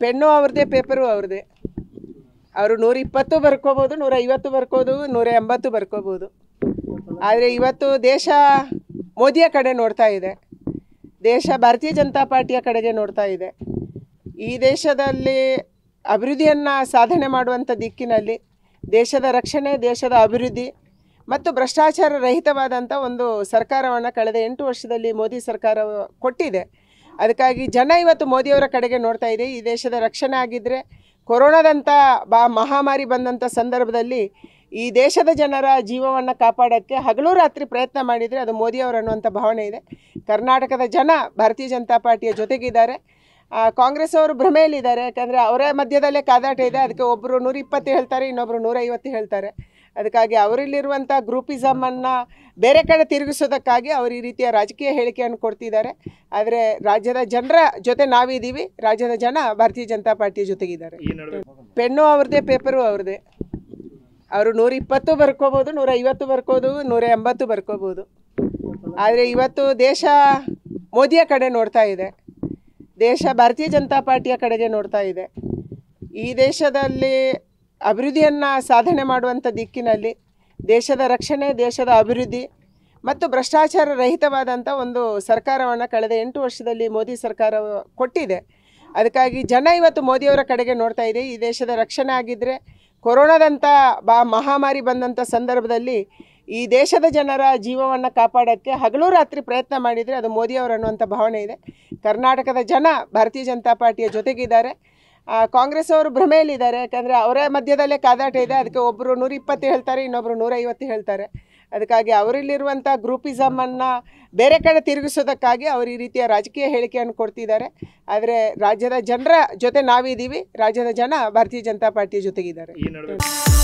pen ಅವ್ರದ್ದೇ paper ಅವ್ರದ್ದೇ ಅವರು ನೂರ ಇಪ್ಪತ್ತು ಬರ್ಕೋಬೋದು ನೂರ ಐವತ್ತು ಬರ್ಕೋದು ನೂರ ಎಂಬತ್ತು ಬರ್ಕೋಬೋದು ಆದರೆ ಇವತ್ತು ದೇಶ ಮೋದಿಯ ಕಡೆ ನೋಡ್ತಾ ಇದೆ ದೇಶ ಭಾರತೀಯ ಜನತಾ ಪಾರ್ಟಿಯ ಕಡೆಗೆ ನೋಡ್ತಾ ಇದೆ ಈ ದೇಶದಲ್ಲಿ ಅಭಿವೃದ್ಧಿಯನ್ನು ಸಾಧನೆ ಮಾಡುವಂಥ ದಿಕ್ಕಿನಲ್ಲಿ ದೇಶದ ರಕ್ಷಣೆ ದೇಶದ ಅಭಿವೃದ್ಧಿ ಮತ್ತು ಭ್ರಷ್ಟಾಚಾರ ರಹಿತವಾದಂಥ ಒಂದು ಸರ್ಕಾರವನ್ನು ಕಳೆದ ಎಂಟು ವರ್ಷದಲ್ಲಿ ಮೋದಿ ಸರ್ಕಾರ ಕೊಟ್ಟಿದೆ ಅದಕ್ಕಾಗಿ ಜನ ಇವತ್ತು ಮೋದಿಯವರ ಕಡೆಗೆ ನೋಡ್ತಾ ಇದೆ ಈ ದೇಶದ ರಕ್ಷಣೆ ಆಗಿದ್ದರೆ ಕೊರೋನಾದಂಥ ಬಾ ಮಹಾಮಾರಿ ಬಂದಂಥ ಸಂದರ್ಭದಲ್ಲಿ ಈ ದೇಶದ ಜನರ ಜೀವವನ್ನು ಕಾಪಾಡೋಕ್ಕೆ ಹಗಲು ರಾತ್ರಿ ಪ್ರಯತ್ನ ಮಾಡಿದರೆ ಅದು ಮೋದಿಯವರು ಅನ್ನುವಂಥ ಭಾವನೆ ಇದೆ ಕರ್ನಾಟಕದ ಜನ ಭಾರತೀಯ ಜನತಾ ಪಾರ್ಟಿಯ ಜೊತೆಗಿದ್ದಾರೆ ಆ, ಕಾಂಗ್ರೆಸ್ ಅವರು ಭ್ರಮೆಯಲ್ಲಿದ್ದಾರೆ ಯಾಕಂದರೆ ಅವರ ಮಧ್ಯದಲ್ಲೇ ಕಾದಾಟ ಇದೆ ಅದಕ್ಕೆ ಒಬ್ಬರು ನೂರ ಇಪ್ಪತ್ತು ಹೇಳ್ತಾರೆ ಇನ್ನೊಬ್ಬರು ನೂರ ಐವತ್ತು ಹೇಳ್ತಾರೆ ಅದಕ್ಕಾಗಿ ಅವರಲ್ಲಿರುವಂಥ ಗ್ರೂಪಿಸಮನ್ನು ಬೇರೆ ಕಡೆ ತಿರುಗಿಸೋದಕ್ಕಾಗಿ ಅವರು ಈ ರೀತಿಯ ರಾಜಕೀಯ ಹೇಳಿಕೆಯನ್ನು ಕೊಡ್ತಿದ್ದಾರೆ ಆದರೆ ರಾಜ್ಯದ ಜನರ ಜೊತೆ ನಾವಿದ್ದೀವಿ ರಾಜ್ಯದ ಜನ ಭಾರತೀಯ ಜನತಾ ಪಾರ್ಟಿಯ ಜೊತೆಗಿದ್ದಾರೆ ಈ ನಡುವೆ ಪೆನ್ನು ಅವ್ರದ್ದೇ ಪೇಪರು ಅವ್ರದ್ದೇ ಅವರು ನೂರ ಇಪ್ಪತ್ತು ಬರ್ಕೋಬೋದು ನೂರ ಐವತ್ತು ಬರ್ಕೋದು ನೂರ ಎಂಬತ್ತು ಬರ್ಕೋಬೋದು ಆದರೆ ಇವತ್ತು ದೇಶ ಮೋದಿಯ ಕಡೆ ನೋಡ್ತಾ ಇದೆ ದೇಶ ಭಾರತೀಯ ಜನತಾ ಪಾರ್ಟಿಯ ಕಡೆಗೆ ನೋಡ್ತಾ ಇದೆ ಈ ದೇಶದಲ್ಲಿ ಅಭಿವೃದ್ಧಿಯನ್ನು ಸಾಧನೆ ಮಾಡುವಂಥ ದಿಕ್ಕಿನಲ್ಲಿ ದೇಶದ ರಕ್ಷಣೆ ದೇಶದ ಅಭಿವೃದ್ಧಿ ಮತ್ತು ಭ್ರಷ್ಟಾಚಾರ ರಹಿತವಾದಂಥ ಒಂದು ಸರ್ಕಾರವನ್ನು ಕಳೆದ ಎಂಟು ವರ್ಷದಲ್ಲಿ ಮೋದಿ ಸರ್ಕಾರ ಕೊಟ್ಟಿದೆ ಅದಕ್ಕಾಗಿ ಜನ ಇವತ್ತು ಮೋದಿಯವರ ಕಡೆಗೆ ನೋಡ್ತಾ ಇದೆ ಈ ದೇಶದ ರಕ್ಷಣೆ ಆಗಿದ್ದರೆ ಕೊರೋನಾದಂಥ ಬಾ ಮಹಾಮಾರಿ ಬಂದಂಥ ಸಂದರ್ಭದಲ್ಲಿ ಈ ದೇಶದ ಜನರ ಜೀವವನ್ನು ಕಾಪಾಡೋಕ್ಕೆ ಹಗಲು ರಾತ್ರಿ ಪ್ರಯತ್ನ ಮಾಡಿದರೆ ಅದು ಮೋದಿಯವರು ಅನ್ನುವಂಥ ಭಾವನೆ ಇದೆ ಕರ್ನಾಟಕದ ಜನ ಭಾರತೀಯ ಜನತಾ ಪಾರ್ಟಿಯ ಜೊತೆಗಿದ್ದಾರೆ ಆ, ಕಾಂಗ್ರೆಸ್ ಅವರು ಭ್ರಮೆಯಲ್ಲಿದ್ದಾರೆ ಯಾಕಂದರೆ ಅವರ ಮಧ್ಯದಲ್ಲೇ ಕಾದಾಟ ಇದೆ ಅದಕ್ಕೆ ಒಬ್ಬರು ನೂರ ಇಪ್ಪತ್ತು ಹೇಳ್ತಾರೆ ಇನ್ನೊಬ್ಬರು ನೂರ ಐವತ್ತು ಹೇಳ್ತಾರೆ ಅದಕ್ಕಾಗಿ ಅವರಲ್ಲಿರುವಂಥ ಗ್ರೂಪಿಸಮನ್ನು ಬೇರೆ ಕಡೆ ತಿರುಗಿಸೋದಕ್ಕಾಗಿ ಅವರು ಈ ರೀತಿಯ ರಾಜಕೀಯ ಹೇಳಿಕೆಯನ್ನು ಕೊಡ್ತಿದ್ದಾರೆ ಆದರೆ ರಾಜ್ಯದ ಜನರ ಜೊತೆ ನಾವಿದ್ದೀವಿ ರಾಜ್ಯದ ಜನ ಭಾರತೀಯ ಜನತಾ ಪಾರ್ಟಿಯ ಜೊತೆಗಿದ್ದಾರೆ ಈ ನಡುವೆ